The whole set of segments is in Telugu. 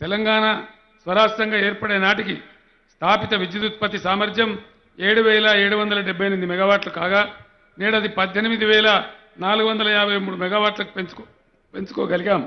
తెలంగాణ స్వరాష్ట్రంగా ఏర్పడే నాటికి స్థాపిత విద్యుదుత్పత్తి సామర్థ్యం ఏడు వేల ఏడు వందల డెబ్బై ఎనిమిది మెగావాట్లు కాగా నేడది పద్దెనిమిది వేల నాలుగు వందల యాభై మూడు మెగావాట్లకు పెంచుకో పెంచుకోగలిగాం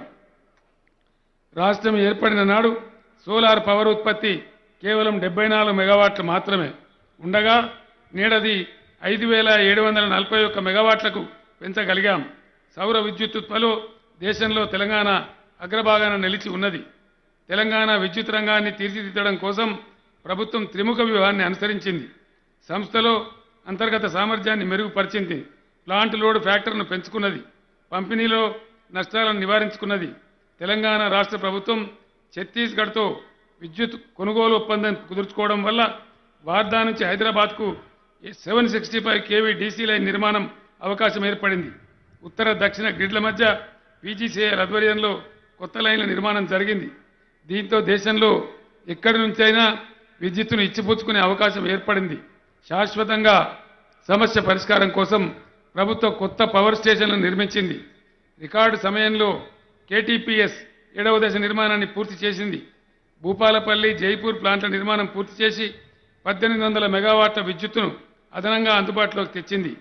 రాష్ట్రం ఏర్పడిన నాడు సోలార్ పవర్ ఉత్పత్తి కేవలం డెబ్బై నాలుగు మెగావాట్లు మాత్రమే ఉండగా నేడది ఐదు వేల ఏడు వందల నలభై ఒక్క మెగావాట్లకు పెంచగలిగాం సౌర విద్యుత్ ఉత్పత్తిలో దేశంలో తెలంగాణ అగ్రభాగాన నిలిచి ఉన్నది తెలంగాణ విద్యుత్ రంగాన్ని తీర్చిదిద్దడం కోసం ప్రభుత్వం త్రిముఖ వ్యూహాన్ని అనుసరించింది సంస్థలో అంతర్గత సామర్థ్యాన్ని మెరుగుపరిచింది ప్లాంట్ లోడ్ ఫ్యాక్టర్ను పెంచుకున్నది పంపిణీలో నష్టాలను నివారించుకున్నది తెలంగాణ రాష్ట్ర ప్రభుత్వం ఛత్తీస్గఢ్తో విద్యుత్ కొనుగోలు ఒప్పందం కుదుర్చుకోవడం వల్ల వార్దా నుంచి హైదరాబాద్కు seven sixty five KV DC line నిర్మాణం అవకాశం ఏర్పడింది ఉత్తర దక్షిణ గ్రిడ్ల మధ్య పీజీసీఎల్ ఆధ్వర్యంలో కొత్త లైన్ల నిర్మాణం జరిగింది దీంతో దేశంలో ఎక్కడి నుంచైనా విద్యుత్తును ఇచ్చిపుచ్చుకునే అవకాశం ఏర్పడింది శాశ్వతంగా సమస్య పరిష్కారం కోసం ప్రభుత్వం కొత్త పవర్ స్టేషన్లను నిర్మించింది రికార్డు సమయంలో కేటీపీఎస్ ఏడవ దశ నిర్మాణాన్ని పూర్తి చేసింది భూపాలపల్లి జైపూర్ ప్లాంట్ల నిర్మాణం పూర్తి చేసి పద్దెనిమిది వందల మెగావాట్ల విద్యుత్తును అదనంగా అందుబాటులోకి తెచ్చింది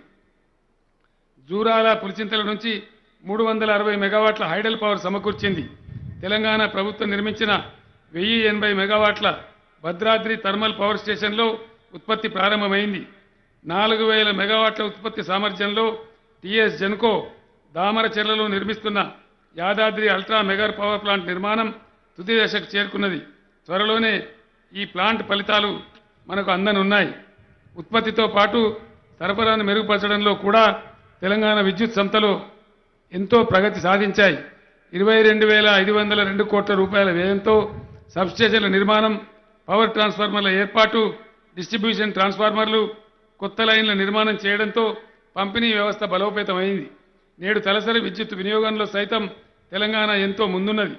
జూరాల పులిచింతల నుంచి మూడు వందల అరవై మెగావాట్ల హైడల్ పవర్ సమకూర్చింది తెలంగాణ ప్రభుత్వం నిర్మించిన వెయ్యి ఎనభై మెగావాట్ల భద్రాద్రి థర్మల్ పవర్ స్టేషన్లో ఉత్పత్తి ప్రారంభమైంది నాలుగు వేల మెగావాట్ల ఉత్పత్తి సామర్థ్యంలో టీఎస్ జెన్కో దామరచెర్లలో నిర్మిస్తున్న Yadadri ultra mega power plant నిర్మాణం తుది దశకు చేరుకున్నది త్వరలోనే ఈ ప్లాంట్ ఫలితాలు మనకు అందనున్నాయి ఉత్పత్తితో పాటు సరఫరాను మెరుగుపరచడంలో కూడా తెలంగాణ విద్యుత్ సంస్థలు ఎంతో ప్రగతి సాధించాయి ఇరవై రెండు వేల ఐదు వందల రెండు కోట్ల రూపాయల వ్యయంతో సబ్స్టేషన్ల నిర్మాణం పవర్ ట్రాన్స్ఫార్మర్ల ఏర్పాటు డిస్ట్రిబ్యూషన్ ట్రాన్స్ఫార్మర్లు కొత్త లైన్ల నిర్మాణం చేయడంతో పంపిణీ వ్యవస్థ బలోపేతమైంది నేడు తలసరి విద్యుత్ వినియోగంలో సైతం తెలంగాణ ఎంతో ముందున్నది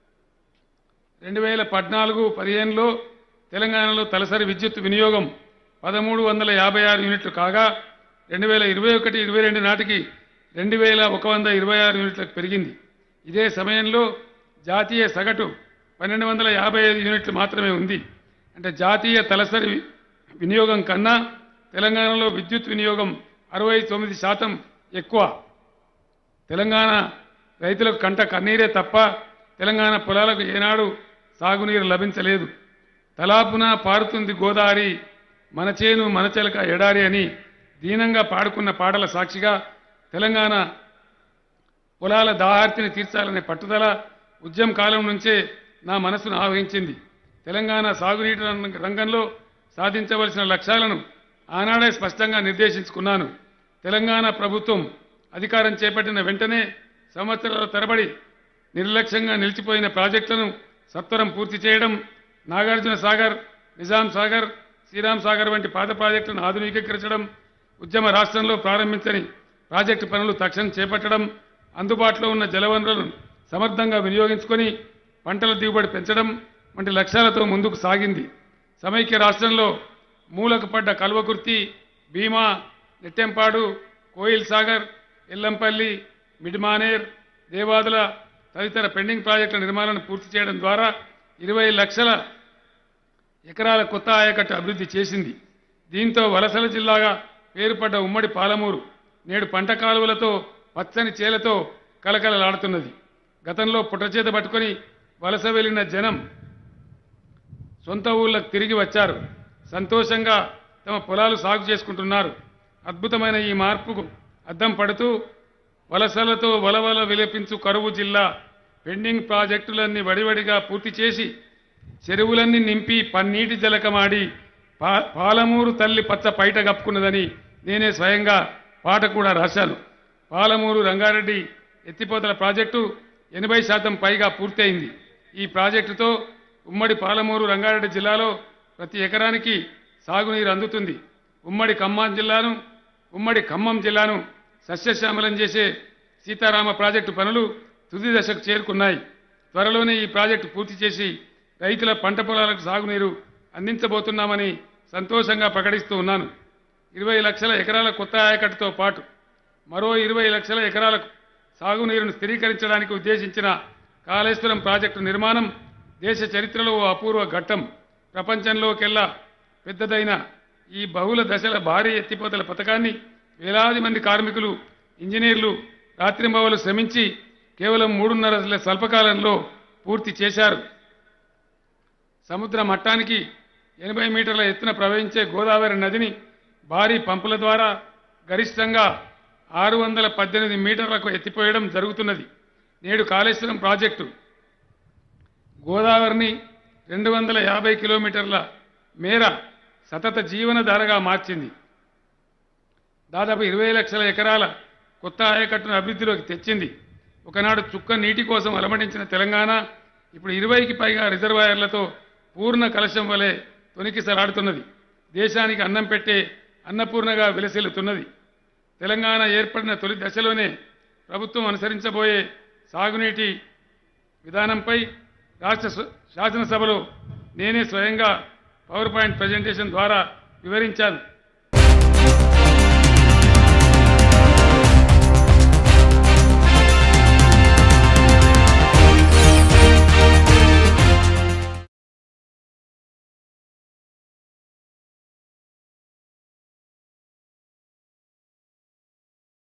రెండు వేల పద్నాలుగు పదిహేనులో తెలంగాణలో తలసరి విద్యుత్ వినియోగం పదమూడు వందల యాభై ఆరు యూనిట్లు కాగా రెండు వేల ఇరవై ఒకటి ఇరవై రెండు నాటికి రెండు వేల ఒక వంద ఇరవై ఆరు యూనిట్లకు పెరిగింది ఇదే సమయంలో జాతీయ సగటు పన్నెండు వందల యాభై ఐదు యూనిట్లు మాత్రమే ఉంది అంటే జాతీయ తలసరి వి- వినియోగం కన్నా తెలంగాణలో విద్యుత్ వినియోగం అరవై తొమ్మిది శాతం ఎక్కువ తెలంగాణ రైతులకు కంట కన్నీరే తప్ప తెలంగాణ పొలాలకు ఏనాడు సాగునీరు లభించలేదు తలాపున పారుతుంది గోదావరి మన చేను మన చెలక ఎడారి అని దీనంగా పాడుకున్న పాటల సాక్షిగా తెలంగాణ పొలాల దాహార్తిని తీర్చాలనే పట్టుదల ఉద్యమ కాలం నుంచే నా మనసును ఆవహించింది తెలంగాణ సాగునీటి రంగ- రంగంలో సాధించవలసిన లక్ష్యాలను ఆనాడే స్పష్టంగా నిర్దేశించుకున్నాను తెలంగాణ ప్రభుత్వం అధికారం చేపట్టిన వెంటనే సంవత్సరాల తరబడి నిర్లక్ష్యంగా నిలిచిపోయిన ప్రాజెక్టులను సత్వరం పూర్తి చేయడం నాగార్జున సాగర్ నిజాం సాగర్ శ్రీరామ్ సాగర్ వంటి పాత ప్రాజెక్టులను ఆధునికీకరించడం ఉద్యమ రాష్ట్రంలో ప్రారంభించని ప్రాజెక్టు పనులు తక్షణం చేపట్టడం అందుబాటులో ఉన్న జలవనరులను సమర్థంగా వినియోగించుకొని పంటల దిగుబడి పెంచడం వంటి లక్ష్యాలతో ముందుకు సాగింది సమైక్య రాష్ట్రంలో మూలకు పడ్డ కల్వకుర్తి భీమా నెట్టెంపాడు కోయిల్ సాగర్ ఎల్లంపల్లి మిడ్మానేర్ దేవాదుల తదితర పెండింగ్ ప్రాజెక్టుల నిర్మాణాన్ని పూర్తి చేయడం ద్వారా ఇరవై లక్షల ఎకరాల కొత్త ఆయకట్టు అభివృద్ధి చేసింది దీంతో వలసల జిల్లాగా పేరుపడ్డ ఉమ్మడి పాలమూరు నేడు పంట కాలువలతో పచ్చని చేలతో కలకలలాడుతున్నది గతంలో పుట్టచేత పట్టుకొని వలస వెళ్లిన జనం సొంత ఊళ్ళకు తిరిగి వచ్చారు సంతోషంగా తమ పొలాలు సాగు చేసుకుంటున్నారు అద్భుతమైన ఈ మార్పుకు అద్దం పడుతూ వలసలతో వలవల విలపించు కరువు జిల్లా పెండింగ్ ప్రాజెక్టులన్నీ వడివడిగా పూర్తి చేసి చెరువులన్నీ నింపి పన్నీటి జలకమాడి పా పాలమూరు తల్లి పచ్చ పైట కప్పుకున్నదని నేనే స్వయంగా పాట కూడా రాశాను పాలమూరు రంగారెడ్డి ఎత్తిపోతల ప్రాజెక్టు ఎనభై శాతం పైగా పూర్తయింది ఈ ప్రాజెక్టుతో ఉమ్మడి పాలమూరు రంగారెడ్డి జిల్లాలో ప్రతి ఎకరానికి సాగునీరు అందుతుంది ఉమ్మడి ఖమ్మం జిల్లాను ఉమ్మడి ఖమ్మం జిల్లాను సస్యశ్యామలం చేసే సీతారామ ప్రాజెక్టు పనులు తుది దశకు చేరుకున్నాయి త్వరలోనే ఈ ప్రాజెక్టు పూర్తి చేసి రైతుల పంట పొలాలకు సాగునీరు అందించబోతున్నామని సంతోషంగా ప్రకటిస్తూ ఉన్నాను ఇరవై లక్షల ఎకరాల కొత్త ఆయకట్టుతో పాటు మరో ఇరవై లక్షల ఎకరాలకు సాగునీరును స్థిరీకరించడానికి ఉద్దేశించిన కాళేశ్వరం ప్రాజెక్టు నిర్మాణం దేశ చరిత్రలో ఓ అపూర్వ ఘట్టం ప్రపంచంలోకెల్లా పెద్దదైన ఈ బహుళ దశల భారీ ఎత్తిపోతల పథకాన్ని వేలాది మంది కార్మికులు ఇంజనీర్లు రాత్రింబవలు శ్రమించి కేవలం మూడున్నర స్వల్పకాలంలో పూర్తి చేశారు సముద్ర మట్టానికి ఎనభై మీటర్ల ఎత్తున ప్రవహించే గోదావరి నదిని భారీ పంపుల ద్వారా గరిష్టంగా ఆరు వందల పద్దెనిమిది మీటర్లకు ఎత్తిపోయడం జరుగుతున్నది నేడు కాళేశ్వరం ప్రాజెక్టు గోదావరిని రెండు వందల యాభై కిలోమీటర్ల మేర సతత జీవనధారగా మార్చింది దాదాపు ఇరవై లక్షల ఎకరాల కొత్త ఆయకట్టును అభివృద్ధిలోకి తెచ్చింది ఒకనాడు చుక్క నీటి కోసం అలమటించిన తెలంగాణ ఇప్పుడు ఇరవైకి పైగా రిజర్వాయర్లతో పూర్ణ కలశం వలె తొనికిసలాడుతున్నది దేశానికి అన్నం పెట్టే అన్నపూర్ణగా విలసిల్లుతున్నది తెలంగాణ ఏర్పడిన తొలి దశలోనే ప్రభుత్వం అనుసరించబోయే సాగునీటి విధానంపై రాష్ట్ర శ- శాసనసభలో నేనే స్వయంగా పవర్ పాయింట్ ప్రజెంటేషన్ ద్వారా వివరించాను